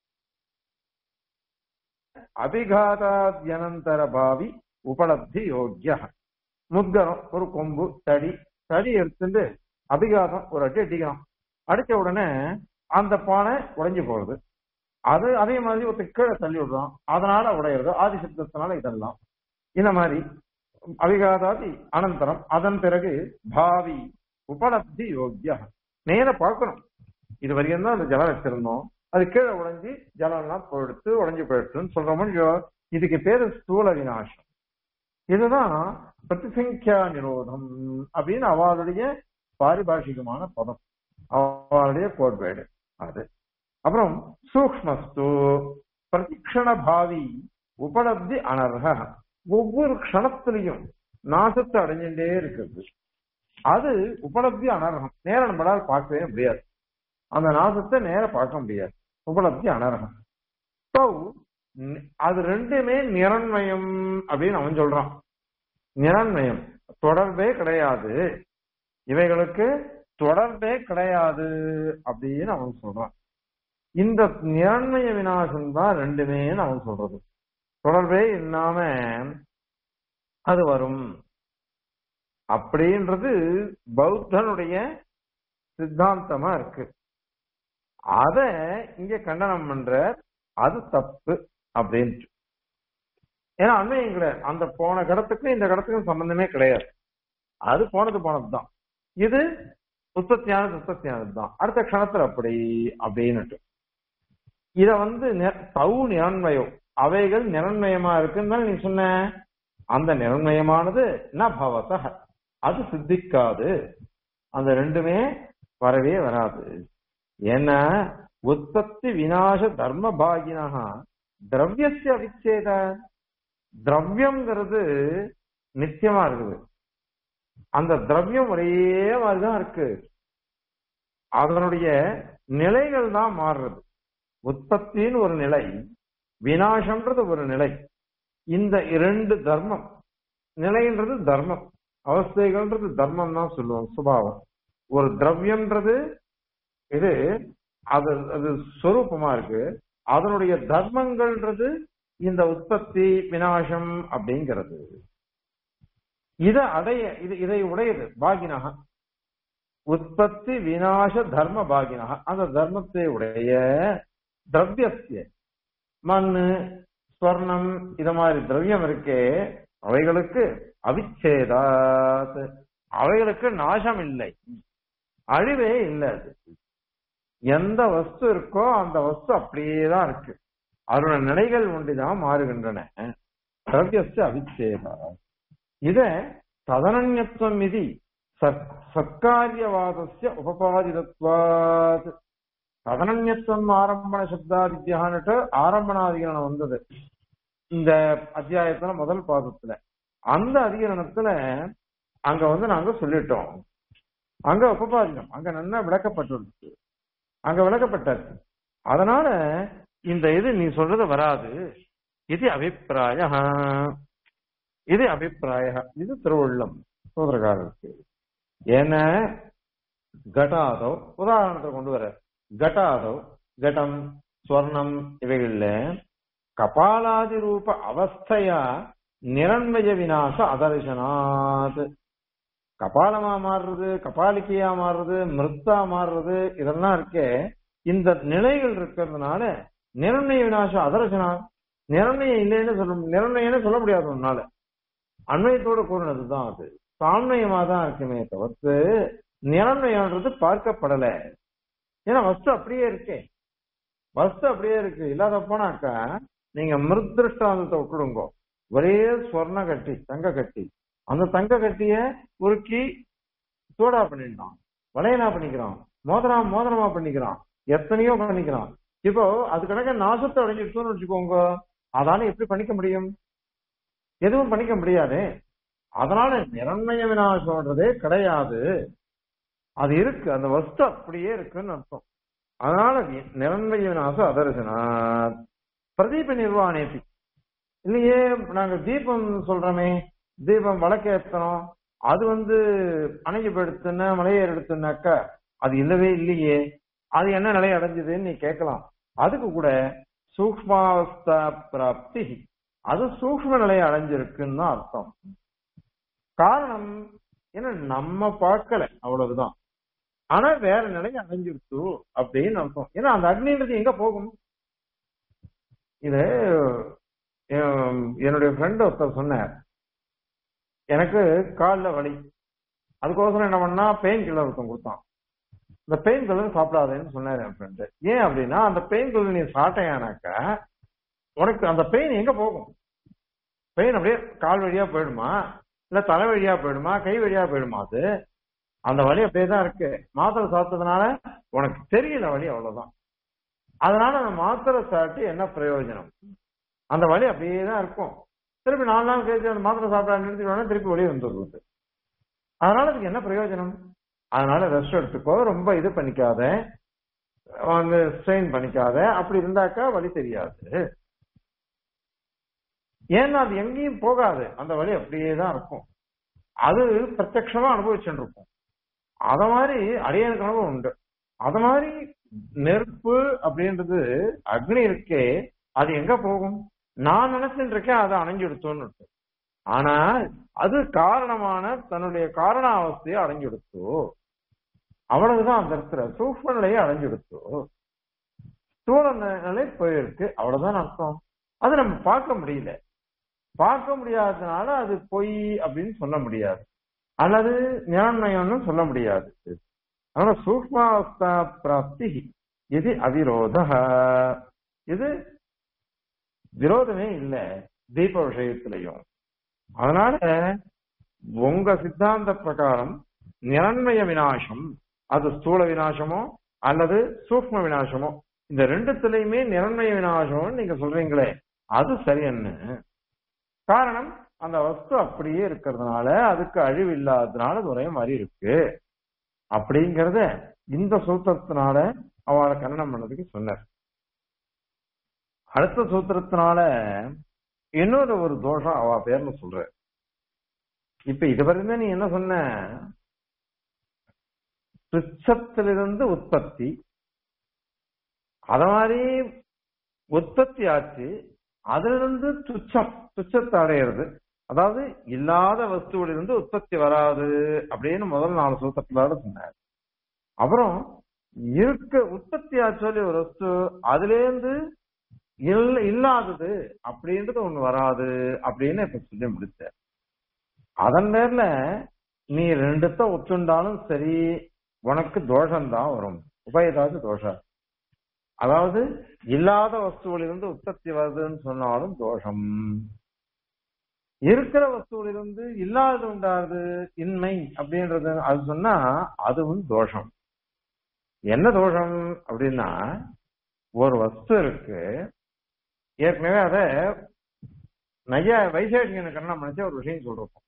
அபிகாதாத்யனந்தர பாவி உபலப்தி யோக்கிய முத்கரம் ஒரு கொம்பு தடி தடி எடுத்துட்டு அபிகாதம் ஒரு அடி அடிக்கிறோம் அடிச்ச உடனே அந்த பானை உடைஞ்சு போகுது அது அதே மாதிரி ஒருத்தர் கீழே தள்ளி விடுறோம் அதனால உடையிறது ஆதி சித்தத்தினால இதெல்லாம் இந்த மாதிரி அவிகாதாதி அனந்தரம் அதன் பிறகு பாவி உபலப்தி யோக்கிய நேர பார்க்கணும் இது வரைக்கும் தான் அந்த ஜலம் வச்சிருந்தோம் அது கீழே உடைஞ்சு ஜலம் எல்லாம் போயிடுத்து உடைஞ்சு போயிடுச்சுன்னு சொல்றோமோ இல்லையோ இதுக்கு பேரு ஸ்தூல விநாசம் இதுதான் பிரதிசங்கியா நிரோதம் அப்படின்னு அவளுடைய பாரிபாஷிகமான பதம் அவளுடைய கோட்பேடு அது அப்புறம் சூக்மஸ்து பிரதிக்ஷண பாவி உபலப்தி அனர்ஹ ஒவ்வொரு க்ஷணத்திலையும் நாசத்தை அடைஞ்சுட்டே இருக்கிறது அது உபலப்தி அனர்ஹம் நேர நம்மளால பார்க்கவே முடியாது அந்த நாசத்தை நேர பார்க்க முடியாது உபலப்தி அனர்ஹம் So, ந- அது ரெண்டுமே நிரண்மயம் அப்படின்னு அவன் சொல்றான் நிரண்மயம் தொடர்பே கிடையாது இவைகளுக்கு தொடர்பே கிடையாது அப்படின்னு அவன் சொல்றான் இந்த நிரண்மய விநாசம் தான் ரெண்டுமேன்னு அவன் சொல்றது தொடர்பே இல்லாம அது வரும் அப்படின்றது பௌத்தனுடைய சித்தாந்தமா இருக்கு அத இங்க கண்டனம் பண்ற அது தப்பு அப்படின்ட்டு ஏன்னா அண்மையும் கிடையாது அந்த போன கடத்துக்கும் இந்த கடத்துக்கும் சம்பந்தமே கிடையாது அது போனது போனது தான் இது உற்பத்தியானது உற்பத்தியானது தான் அடுத்த க்ஷணத்துல அப்படி அப்படின்னுட்டு இத வந்து நெ- தவு நிரண்மயம் அவைகள் நிரண்மயமா இருக்குன்னு தானே நீ சொன்ன அந்த நிரண்மயமானது ந பவத அது சித்திக்காது அந்த ரெண்டுமே வரவே வராது ஏன்னா உற்பத்தி விநாச தர்ம பாகினா திரவியசிய அவிச்சேத திரவியம்ங்கிறது நித்தியமா இருக்குது அந்த திரவியம் ஒரே மாதிரிதான் இருக்கு அதனுடைய நிலைகள் தான் மாறுறது உற்பத்தின்னு ஒரு நிலை விநாசம்ன்றது ஒரு நிலை இந்த இரண்டு தர்மம் நிலைன்றது தர்மம் அவஸ்தைகள்ன்றது தர்மம் தான் சொல்லுவோம் சுபாவம் ஒரு திரவியம்ன்றது இது அது அது சொரூபமா இருக்கு அதனுடைய தர்மங்கள்ன்றது இந்த உற்பத்தி விநாசம் அப்படிங்கிறது இதை அடைய இது இதை உடையது பாகினக உற்பத்தி விநாச தர்ம பாகினக அந்த தர்மத்தை உடைய திரவியத்திய மண்ணு ஸ்வர்ணம் இத மாதிரி திரவியம் இருக்கே அவைகளுக்கு அவிச்சேதாத் அவைகளுக்கு நாசம் இல்லை அழிவே இல்லை அது எந்த வஸ்து இருக்கோ அந்த வஸ்து அப்படியே தான் இருக்கு அதோட நிலைகள் ஒன்றிதான் மாறுகின்றன திரவியஸ்து அவிச்சேதா இத ததனன்யத்துவம் இது சர்க்காரியவாதஸ்ய உபபாதிதத்வாத் ததனன்யத்துவம் ஆரம்பண சப்தாதித்யான்னுட்டு ஆரம்பணாதிகரணம் வந்தது இந்த அத்தியாயத்துல முதல் பாதத்துல அந்த அதிகரணத்துல அங்க வந்து நாங்க சொல்லிட்டோம் அங்க உபபாதினம் அங்க நல்லா விளக்கப்பட்டுள்ளது அங்க விளக்கப்பட்டது அதனால இந்த இது நீ சொல்றது வராது இது அபிப்பிராய இது அபிப்பிராய இது திருவுள்ளம் சோதரகாரருக்கு ஏன்னா கட்டாதோ உதாரணத்தை கொண்டு வர கட்டாதோ கடம் ஸ்வர்ணம் இவைகள்ல கபாலாதி ரூப அவஸ்தையா நிரண்மய விநாச அதர்சனாத் கபாலமா மாறுறது கபாலிக்கையா மாறுறது மிருத்தா மாறுறது இதெல்லாம் இருக்கே இந்த நிலைகள் இருக்கிறதுனால நிரண்மய விநாசம் அதர்சனா நிரண்மயம் இல்லைன்னு சொல்ல நிரண்மயம்னு சொல்ல முடியாது உன்னால அண்மையத்தோட கூடினதுதான் அது சாண்மயமா தான் இருக்குமே தவிர்த்து நிரண்மயம்ன்றது பார்க்கப்படல ஏன்னா வஸ்து அப்படியே இருக்கே வஸ்து அப்படியே இருக்கு இல்லாத போனாக்கா நீங்க மிருதிருஷ்டாந்தத்தை விட்டுடுங்க ஒரே ஸ்வர்ண கட்டி தங்க கட்டி அந்த தங்க கட்டிய உருக்கி சூடா பண்ணிட்டான் வளையலா பண்ணிக்கிறான் மோதிரம் மோதிரமா பண்ணிக்கிறான் எத்தனையோ பண்ணிக்கிறான் இப்போ அது கணக்க நாசத்தை அடைஞ்சிடுச்சோன்னு வச்சுக்கோங்க அதால எப்படி பண்ணிக்க முடியும் எதுவும் பண்ணிக்க முடியாது அதனால நிரண்மய விநாசம்ன்றதே கிடையாது அது இருக்கு அந்த வஸ்து அப்படியே இருக்குன்னு அர்த்தம் அதனால நிரண்மய விநாசம் அதர்சனா பிரதீப நிர்வாணேபி இல்லையே நாங்க தீபம் சொல்றோமே தீபம் வழக்கேற்றணும் அது வந்து அணைஞ்சு போயிடுத்துன்னா மலையேற எடுத்துனாக்கா அது இல்லவே இல்லையே அது என்ன நிலை அடைஞ்சதுன்னு நீ கேட்கலாம் அதுக்கு கூட சூக்மாவஸ்தா பிராப்தி அது சூக்ம நிலையை அடைஞ்சிருக்குன்னு தான் அர்த்தம் காரணம் ஏன்னா நம்ம பார்க்கல அவ்வளவுதான் ஆனா வேற நிலையை அடைஞ்சிருச்சு அப்படின்னு அர்த்தம் ஏன்னா அந்த அக்னின்றது எங்க போகும் இது என்னுடைய ஃப்ரெண்ட் ஒருத்தர் சொன்னார் எனக்கு காலில் வலி அதுக்கோசரம் என்ன பண்ணா பெயின் கில்லர் ஒருத்தன் கொடுத்தான் இந்த பெயின் கில்லர் சாப்பிடாதேன்னு சொன்னார் என் ஃப்ரெண்டு ஏன் அப்படின்னா அந்த பெயின் கில்லர் நீ சாட்டையானாக்கா உனக்கு அந்த பெயின் எங்க போகும் பெயின் அப்படியே கால் வழியா போயிடுமா இல்ல தலை வழியா போயிடுமா கை வழியா போயிடுமா அது அந்த வலி அப்படியே தான் இருக்கு மாத்திரை சாப்பிட்டதுனால உனக்கு தெரியல வலி அவ்வளவுதான் அதனால அந்த மாத்திரை சாப்பிட்டு என்ன பிரயோஜனம் அந்த வலி அப்படியே தான் இருக்கும் திருப்பி நாலு நாள் கழிச்சு அந்த மாத்திரை சாப்பிட நிறுத்திடுவாங்க திருப்பி வெளியே வந்துடுறது அதனால அதுக்கு என்ன பிரயோஜனம் அதனால ரெஸ்ட் எடுத்துக்கோ ரொம்ப இது பண்ணிக்காத வந்து ஸ்ட்ரெயின் பண்ணிக்காத அப்படி இருந்தாக்கா வலி தெரியாது ஏன்னா அது எங்கேயும் போகாது அந்த வலி அப்படியே தான் இருக்கும் அது பிரத்யட்சமா அனுபவிச்சுட்டு இருக்கும் அத மாதிரி அடியனுக்கு அனுபவம் உண்டு அத மாதிரி நெருப்பு அப்படின்றது அக்னி இருக்கே அது எங்க போகும் நான் நினைச்சுட்டு இருக்கேன் அதை அணைஞ்சிடுத்தோன்னு ஆனா அது காரணமான தன்னுடைய காரண அவஸ்தையை அடைஞ்சிடுத்தோ அவ்வளவுதான் அந்த இடத்துல சூக்ம நிலையை அடைஞ்சிடுத்தோ ஸ்தூல நிலை போயிருக்கு அவ்வளவுதான் அர்த்தம் அது நம்ம பார்க்க முடியல பார்க்க முடியாததுனால அது பொய் அப்படின்னு சொல்ல முடியாது அல்லது ஞானமயம்னு சொல்ல முடியாது அதனால சூக்மாவஸ்தா பிராப்தி இது அவிரோத இது விரோதமே இல்லை தீப விஷயத்திலையும் அதனால உங்க சித்தாந்த பிரகாரம் நிரண்மய விநாசம் அது ஸ்தூல விநாசமோ அல்லது சூக்ம விநாசமோ இந்த ரெண்டுத்துலயுமே நிரண்மய விநாசம் நீங்க சொல்றீங்களே அது சரியன்னு காரணம் அந்த வஸ்து அப்படியே இருக்கிறதுனால அதுக்கு அழிவு இல்லாததுனால அது ஒரே மாதிரி இருக்கு அப்படிங்கறத இந்த சூத்திரத்தினால அவளை கன்னடம் பண்ணதுக்கு சொன்னார் அடுத்த சூத்திரத்தினால இன்னொரு ஒரு தோஷம் அவ பேர்னு சொல்ற இப்ப இதுவரைக்கும் நீ என்ன சொன்ன துச்சத்திலிருந்து உற்பத்தி அத மாதிரி உற்பத்தி ஆச்சு அதிலிருந்து துச்சம் துச்சத்தை அடையிறது அதாவது இல்லாத வஸ்துவிலிருந்து உற்பத்தி வராது அப்படின்னு முதல் நாலு சூத்திரத்தோட சொன்னார் அப்புறம் இருக்க உற்பத்தி ஆச்சு சொல்லி ஒரு வஸ்து அதுல இருந்து இல்ல இல்லாதது அப்படின்றது ஒண்ணு வராது அப்படின்னு இப்ப சொல்லி முடிச்ச அதன் பேர்ல நீ ரெண்டுத்த ஒத்துண்டாலும் சரி உனக்கு தோஷம்தான் வரும் உபயதாச்சு தோஷம் அதாவது இல்லாத வஸ்துவிலிருந்து உற்பத்தி வருதுன்னு சொன்னாலும் தோஷம் இருக்கிற வஸ்துவிலிருந்து இல்லாதது உண்டாது இன்மை அப்படின்றது அது சொன்னா அதுவும் தோஷம் என்ன தோஷம் அப்படின்னா ஒரு வஸ்து இருக்கு ஏற்கனவே அத நைய வைசேஷியனை கண்ணம் நினைச்ச ஒரு விஷயம் சொல்றோம்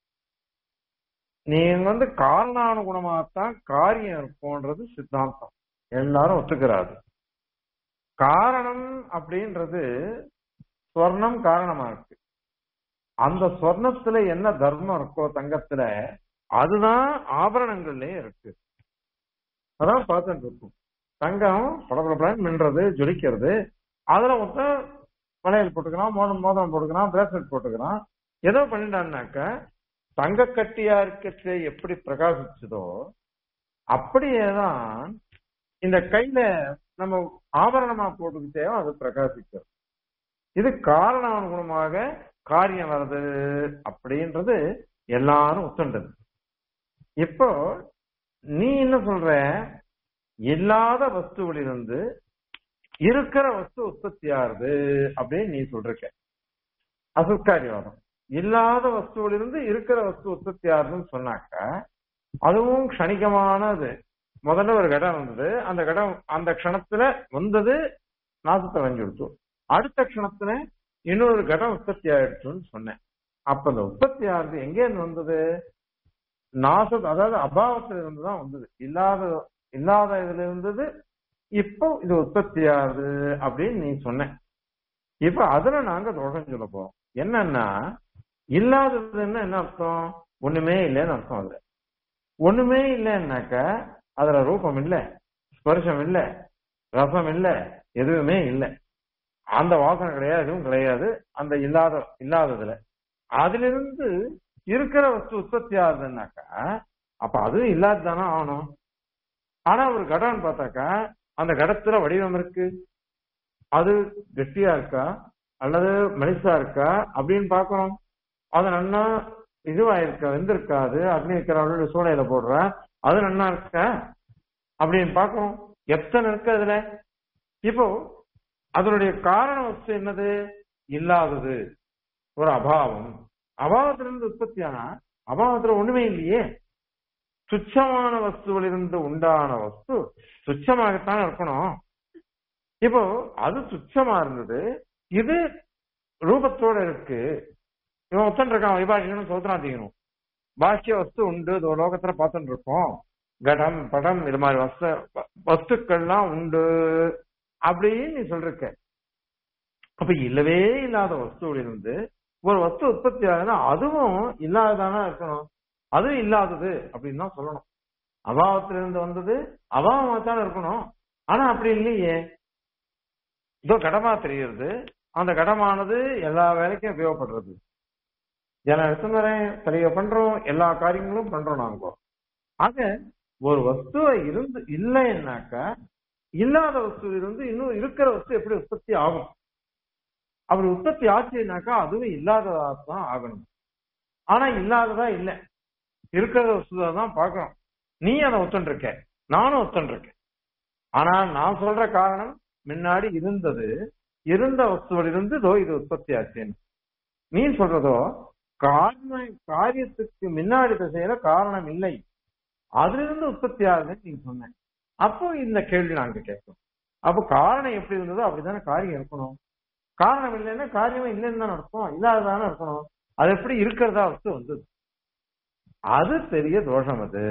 நீங்க வந்து காரணானுகுணமாகத்தான் காரியம் இருக்கும்ன்றது சித்தாந்தம் எல்லாரும் ஒத்துக்கிறாரு காரணம் அப்படின்றது ஸ்வர்ணம் காரணமா இருக்கு அந்த ஸ்வர்ணத்துல என்ன தர்மம் இருக்கோ தங்கத்துல அதுதான் ஆபரணங்கள்லயே இருக்கு அதான் பார்த்துட்டு இருக்கும் தங்கம் படப்படப்படன்னு மின்றது ஜொலிக்கிறது அதுல மொத்தம் வளையல் போட்டுக்கிறான் மோதிரம் மோதிரம் போட்டுக்கிறான் பிரேஸ்லெட் போட்டுக்கிறான் ஏதோ பண்ணிட்டான்னாக்க தங்க கட்டியா இருக்கிறது எப்படி பிரகாசிச்சதோ அப்படியேதான் இந்த கையில நம்ம ஆபரணமா போட்டுக்கிட்டே அது பிரகாசிக்கிறது இது காரணானுகுணமாக காரியம் வருது அப்படின்றது எல்லாரும் ஒத்துண்டது இப்போ நீ என்ன சொல்ற இல்லாத வஸ்துவிலிருந்து இருக்கிற வஸ்து உற்பத்தி ஆகுது அப்படின்னு நீ சொல்றிருக்க அசத்காரியவாதம் இல்லாத வஸ்துவிலிருந்து இருக்கிற வஸ்து உற்பத்தி ஆகுதுன்னு சொன்னாக்க அதுவும் க்ஷணிகமானது முதல்ல ஒரு கடம் வந்தது அந்த கடம் அந்த க்ஷணத்துல வந்தது நாசத்தை வஞ்சி கொடுத்து அடுத்த க்ஷணத்துல இன்னொரு கடம் உற்பத்தி ஆயிடுச்சுன்னு சொன்னேன் அப்ப அந்த உற்பத்தி ஆகுது எங்க இருந்து வந்தது நாச அதாவது அபாவத்துல இருந்து தான் வந்தது இல்லாத இல்லாத இதுல இருந்தது இப்போ இது உற்பத்தி ஆகுது அப்படின்னு நீ சொன்ன இப்ப அதுல நாங்க தோஷம் சொல்ல போறோம் என்னன்னா இல்லாததுன்னா என்ன அர்த்தம் ஒண்ணுமே இல்லைன்னு அர்த்தம் அதுல ஒண்ணுமே இல்லைன்னாக்க அதுல ரூபம் இல்ல ஸ்பர்ஷம் இல்ல ரசம் இல்ல எதுவுமே இல்ல அந்த வாசனை கிடையாது எதுவும் கிடையாது அந்த இல்லாத இல்லாததுல அதுல இருந்து இருக்கிற வஸ்து உற்பத்தி ஆகுதுன்னாக்கா அப்ப அதுவும் இல்லாததானே ஆகணும் ஆனா ஒரு கடம்னு பார்த்தாக்கா அந்த கடத்துல வடிவம் இருக்கு அது கெட்டியா இருக்கா அல்லது மெலிசா இருக்கா அப்படின்னு பாக்கணும் அது நன்னா இதுவா இருக்கா வெந்திருக்காது அக்னி வைக்கிற சூளையில போடுற அது நன்னா இருக்கா அப்படின்னு பாக்கணும் எத்தனை இருக்கு அதுல இப்போ அதனுடைய காரண வஸ்து என்னது இல்லாதது ஒரு அபாவம் அபாவத்திலிருந்து உற்பத்தி ஆனா அபாவத்துல ஒண்ணுமே இல்லையே துச்சமான வஸ்துவிலிருந்து உண்டான வஸ்து துச்சமாகத்தான் இருக்கணும் இப்போ அது துச்சமா இருந்தது இது ரூபத்தோட இருக்கு இவன் ஒத்தன் இருக்கான் வைபாஷிகனும் சோதனாதீகனும் பாக்கிய வஸ்து உண்டு இதோ லோகத்துல பார்த்துட்டு இருக்கோம் கடம் படம் இது மாதிரி வஸ்து வஸ்துக்கள்லாம் உண்டு அப்படின்னு நீ சொல்றிருக்க அப்ப இல்லவே இல்லாத வஸ்துவிலிருந்து ஒரு வஸ்து உற்பத்தி ஆகுதுன்னா அதுவும் இல்லாததானா இருக்கணும் அதுவும் இல்லாதது அப்படின்னு தான் சொல்லணும் அபாவத்திலிருந்து வந்தது அபாவமா தான் இருக்கணும் ஆனா அப்படி இல்லையே இதோ கடமா தெரியுது அந்த கடமானது எல்லா வேலைக்கும் உபயோகப்படுறது ஜன வரை தெளிவ பண்றோம் எல்லா காரியங்களும் பண்றோம் நாங்க ஆக ஒரு வஸ்துவை இருந்து இல்லைன்னாக்கா இல்லாத வஸ்து இருந்து இன்னும் இருக்கிற வஸ்து எப்படி உற்பத்தி ஆகும் அப்படி உற்பத்தி ஆச்சுனாக்கா அதுவும் இல்லாததா தான் ஆகணும் ஆனா இல்லாததா இல்லை இருக்கிற வஸ்துவை தான் பார்க்கணும் நீ அதை ஒத்துன்னு இருக்க நானும் ஒத்துன்னு இருக்கேன் ஆனா நான் சொல்ற காரணம் முன்னாடி இருந்தது இருந்த வஸ்துவிலிருந்து தோ இது உற்பத்தி ஆச்சுன்னு நீ சொல்றதோ காரண காரியத்துக்கு முன்னாடி திசையில காரணம் இல்லை அதுல இருந்து உற்பத்தி ஆகுதுன்னு நீங்க சொன்ன அப்போ இந்த கேள்வி நாங்க கேட்கணும் அப்போ காரணம் எப்படி இருந்ததோ அப்படித்தானே காரியம் இருக்கணும் காரணம் இல்லைன்னா காரியமே இல்லைன்னு தானே அர்த்தம் இல்லாததானே இருக்கணும் அது எப்படி இருக்கிறதா வஸ்து வந்தது அது பெரிய தோஷம் அது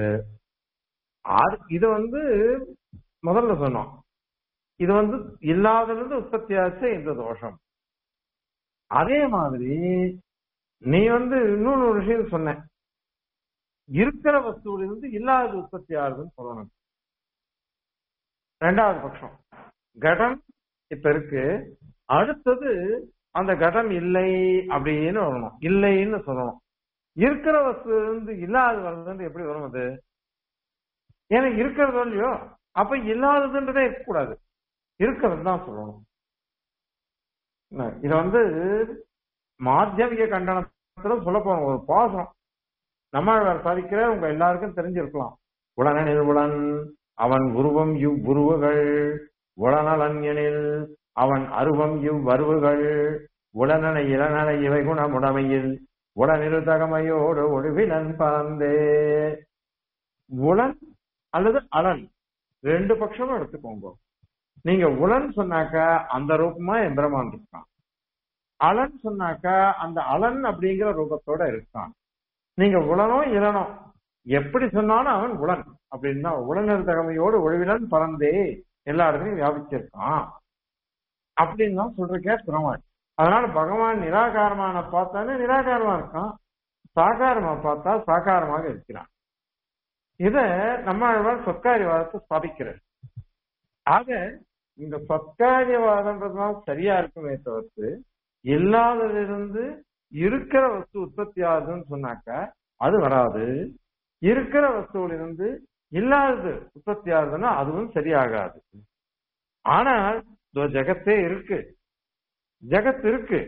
இது வந்து முதல்ல சொன்னோம் இது வந்து இல்லாதது உற்பத்தி ஆச்சு இந்த தோஷம் அதே மாதிரி நீ வந்து இன்னொன்னு ஒரு விஷயம் சொன்ன இருக்கிற வஸ்துவிலிருந்து இல்லாத உற்பத்தி ஆகுதுன்னு சொல்லணும் ரெண்டாவது பட்சம் கடம் இப்ப இருக்கு அடுத்தது அந்த கடம் இல்லை அப்படின்னு வரணும் இல்லைன்னு சொல்லணும் இருக்கிற வஸ்து இருந்து இல்லாத வர்றதுன்னு எப்படி வரும் அது ஏன்னா இருக்கிறதோ இல்லையோ அப்ப இல்லாததுன்றதே இருக்கக்கூடாது இருக்கிறது தான் சொல்லணும் என்ன, இத வந்து மாத்தியமிக கண்டனத்துல சொல்ல போறோம் ஒரு பாசம் நம்மாழ்வார் சாதிக்கிற உங்க எல்லாருக்கும் தெரிஞ்சிருக்கலாம் உடனெனில் உடன் அவன் உருவம் இவ் உருவுகள் உடனலன் எனில் அவன் அருவம் இவ் வருவுகள் உடனனை இளநனை இவை குணமுடைமையில் உடனிரு தகமையோடு ஒழுவிலன் பறந்தே உளன் அல்லது அலன் ரெண்டு பட்சமும் எடுத்துக்கோங்க நீங்க உளன் சொன்னாக்கா அந்த ரூபமா எம்பிரமான் இருக்கான் அலன் சொன்னாக்கா அந்த அலன் அப்படிங்கிற ரூபத்தோட இருக்கான் நீங்க உளனோ இளனோ எப்படி சொன்னாலும் அவன் உளன் அப்படின்னா உளனர் தகமையோடு ஒழுவிலன் பறந்தே எல்லா இடத்துலையும் வியாபிச்சிருக்கான் அப்படின்னு தான் சொல்றக்கே பெருமாள் அதனால பகவான் நிராகாரமான பார்த்தானே நிராகாரமா இருக்கான் சாகாரமா பார்த்தா சாகாரமாக இருக்கிறான் இத நம்ம சொற்காரியவாதத்தை ஸ்தாபிக்கிறார் ஆக இந்த சொற்காரியவாதம்ன்றதுதான் சரியா இருக்குமே தவிர்த்து இல்லாததிலிருந்து இருக்கிற வஸ்து உற்பத்தி ஆகுதுன்னு சொன்னாக்கா அது வராது இருக்கிற வஸ்துவிலிருந்து இல்லாதது உற்பத்தி ஆகுதுன்னா அதுவும் சரியாகாது ஆனால் இதோ ஜெகத்தே இருக்கு ஜெகத் இருக்கு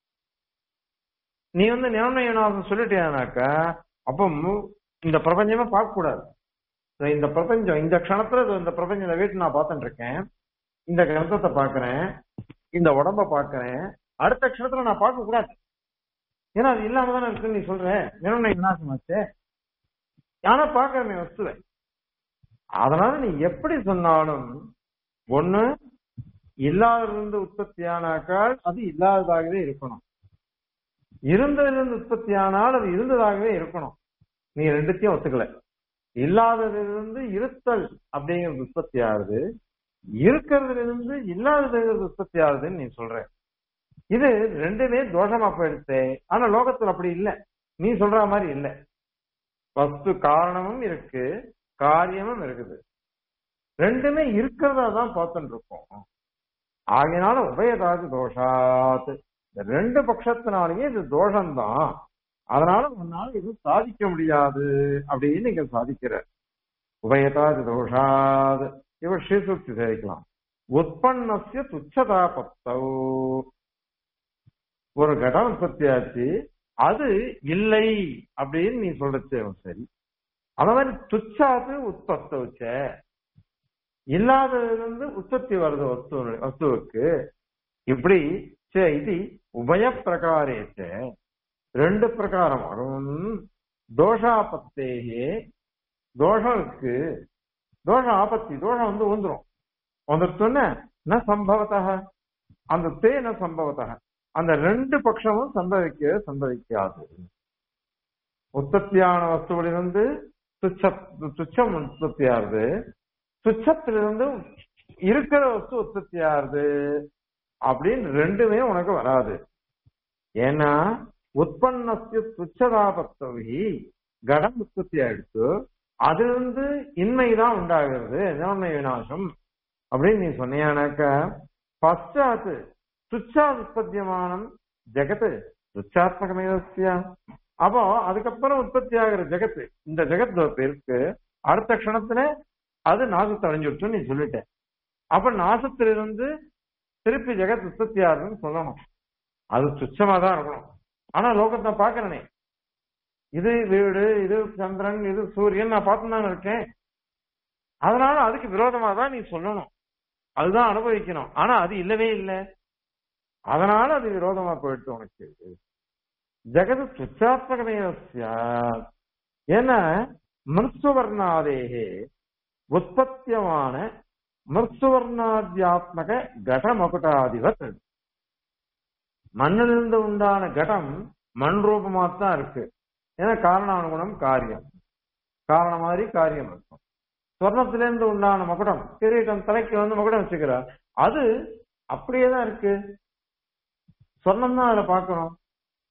நீ வந்து நிர்ணயநாதம் சொல்லிட்டேனாக்கா அப்போ மு- இந்த பிரபஞ்சமே பார்க்க கூடாது இதோ இந்த பிரபஞ்சம் இந்த க்ஷணத்துல இதோ இந்த பிரபஞ்சத்தை வீட்டு நான் பார்த்துட்டு இருக்கேன் இந்த கிரந்தத்தை பார்க்கறேன் இந்த உடம்ப பார்க்கறேன் அடுத்த க்ஷணத்துல நான் பார்க்க கூடாது ஏன்னா அது இல்லாம தானே இருக்குன்னு நீ சொல்ற நிர்ணய விநாசமாச்சே ஆனா பார்க்கறமே வஸ்துவை அதனால நீ எப்படி சொன்னாலும் ஒண்ணு இல்லாததிலிருந்து உற்பத்தியானாக்கால் அது இல்லாததாகவே இருக்கணும் இருந்ததிலிருந்து உற்பத்தியானால் அது இருந்ததாகவே இருக்கணும் நீ ரெண்டுத்தையும் ஒத்துக்கல இல்லாததிலிருந்து இருத்தல் அப்படிங்கிறது உற்பத்தி ஆகுது இருக்கிறதுலிருந்து இல்லாதது உற்பத்தி ஆகுதுன்னு நீ சொல்ற இது ரெண்டுமே தோஷமா போயிடுச்சு ஆனா லோகத்துல அப்படி இல்ல நீ சொல்ற மாதிரி இல்ல வஸ்து காரணமும் இருக்கு காரியமும் இருக்குது ரெண்டுமே இருக்கிறதா தான் பார்த்துட்டு இருக்கோம் ஆகையினால உபயதாது தோஷாத் இந்த ரெண்டு பட்சத்தினாலேயே இது தோஷம்தான் அதனால உன்னால இது சாதிக்க முடியாது அப்படின்னு நீங்க சாதிக்கிற உபயதாது தோஷாத் இவர் ஸ்ரீசுக்தி சேவிக்கலாம் உற்பன்னசிய துச்சதா பத்தௌ ஒரு கடம் உற்பத்தி ஆச்சு அது இல்லை அப்படின்னு நீ சொல்றது சரி அந்த மாதிரி துச்சாது உற்பத்த வச்ச இல்லாததுல இருந்து உற்பத்தி வருது வஸ்து வஸ்துவுக்கு இப்படி சே இது உபய பிரகாரேச்ச ரெண்டு பிரகாரமாகவும் தோஷாபத்தேகே தோஷம் இருக்கு தோஷம் ஆபத்தி தோஷம் வந்து வந்துரும் வந்துட்டோன்னு ந சம்பவத்தா அந்த தே ந சம்பவத்தா அந்த ரெண்டு பட்சமும் சம்பவிக்க சம்பவிக்காது உற்பத்தியான வஸ்துவிலிருந்து துச்ச துச்சம் உற்பத்தி ஆகுது துச்சத்திலிருந்து இருக்கிற வஸ்து உற்பத்தி ஆகுது அப்படின்னு ரெண்டுமே உனக்கு வராது ஏன்னா உற்பத்திய துச்சதாபத்தவி கடம் உற்பத்தி ஆயிடுச்சு அதிலிருந்து இன்மைதான் உண்டாகிறது நிலைமை விநாசம் அப்படின்னு நீ சொன்னியானாக்கா பశ్చాத் துச்சா உற்பத்தியமானம் ஜெகத்து துச்சாத்மகமேவசியா அப்போ அதுக்கப்புறம் உற்பத்தி ஆகிற ஜெகத்து இந்த ஜெகத் இருக்கு அடுத்த க்ஷணத்துல அது நாசத்தை அடைஞ்சுடுச்சுன்னு நீ சொல்லிட்ட அப்ப நாசத்திலிருந்து திருப்பி ஜெகத் உற்பத்தி ஆகுதுன்னு சொல்லணும் அது துச்சமா தான் இருக்கணும் ஆனா லோகத்தை பாக்குறனே இது வீடு இது சந்திரன் இது சூரியன் நான் பார்த்து தான் இருக்கேன் அதனால அதுக்கு விரோதமா தான் நீ சொல்லணும் அதுதான் அனுபவிக்கணும் ஆனா அது இல்லவே இல்லை அதனால அது விரோதமா போயிடுச்சு உனக்கு ஜெகது துச்சாத்மகமே ஏன்னா மிருசுவர்ணாதேகே உற்பத்தியமான மிருசுவர்ணாத்தியாத்மக கடமகுடாதிபத் மண்ணிலிருந்து உண்டான கடம் மண் ரூபமா தான் இருக்கு ஏன்னா காரணானுகுணம் காரியம் காரணம் மாதிரி காரியம் இருக்கும் சொர்ணத்திலிருந்து உண்டான மகுடம் கிரீட்டம் தலைக்கு வந்து மகுடம் வச்சுக்கிறார் அது அப்படியே தான் இருக்கு சொர்ணம் தான் அதுல பாக்கணும்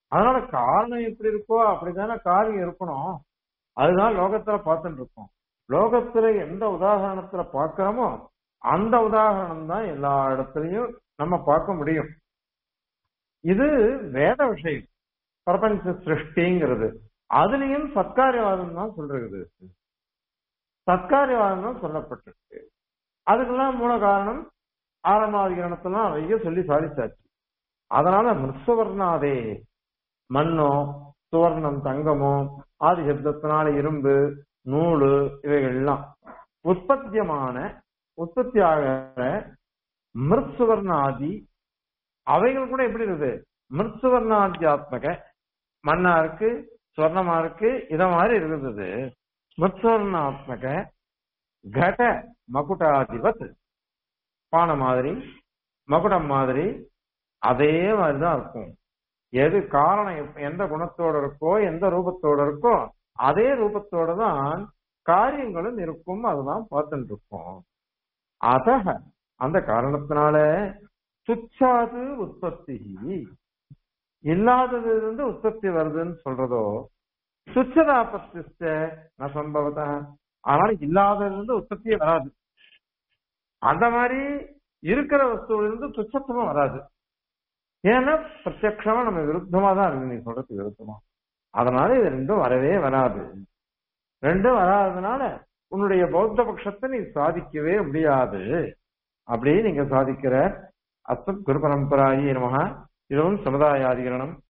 அதனால காரணம் எப்படி இருக்கோ அப்படித்தானே காரியம் இருக்கணும் அதுதான் லோகத்துல பார்த்துட்டு இருக்கோம் லோகத்துல எந்த உதாரணத்துல பார்க்கிறோமோ அந்த உதாரணம் தான் எல்லா இடத்துலயும் நம்ம பார்க்க முடியும் இது வேத விஷயம் பிரபஞ்ச சிருஷ்டிங்கிறது அதுலயும் சத்காரியவாதம் தான் சொல்றது சத்காரியவாதம் தான் சொல்லப்பட்டிருக்கு அதுக்கெல்லாம் மூல காரணம் ஆரம்பாதிகரணத்தெல்லாம் நிறைய சொல்லி சாதிச்சாச்சு அதனால மிருசவர்ணாதே மண்ணோ சுவர்ணம் தங்கமோ ஆதி சப்தத்தினால இரும்பு நூலு இவைகள்லாம் உற்பத்தியமான உற்பத்தி ஆகிற மிருத்சுவர்ணாதி அவைகள் கூட எப்படி இருக்குது மிருத்சுவர்ணாத்தியாத்மக மண்ணா இருக்கு சுவர்ணமா இருக்கு இத மாதிரி இருக்குது மிருத்சுவர்ணாத்மக கட மகுடாதிபத் பானை மாதிரி மகுடம் மாதிரி அதே மாதிரிதான் இருக்கும் எது காரணம் எப்ப- எந்த குணத்தோட இருக்கோ எந்த ரூபத்தோட இருக்கோ அதே ரூபத்தோட தான் காரியங்களும் இருக்கும் அதுதான் பார்த்துட்டு இருக்கோம் அத அந்த காரணத்தினால துச்சாது உற்பத்தி இல்லாதது இருந்து உற்பத்தி வருதுன்னு சொல்றதோ துச்சதாபத்திச்ச ந சம்பவத அதனால இல்லாதது இருந்து உற்பத்தியே வராது அந்த மாதிரி இருக்கிற வஸ்துவில இருந்து துச்சத்துவம் வராது ஏன்னா பிரத்யக்ஷமா நம்ம விருத்தமா தான் இருக்கு நீ சொல்றது விருத்தமா அதனால இது ரெண்டும் வரவே வராது ரெண்டும் வராததுனால உன்னுடைய பௌத்த பட்சத்தை நீ சாதிக்கவே முடியாது அப்படியே நீங்க சாதிக்கிற அஸ்மத் குரு பரம்பராயி நமக இதுவும் சமுதாயாதிகரணம்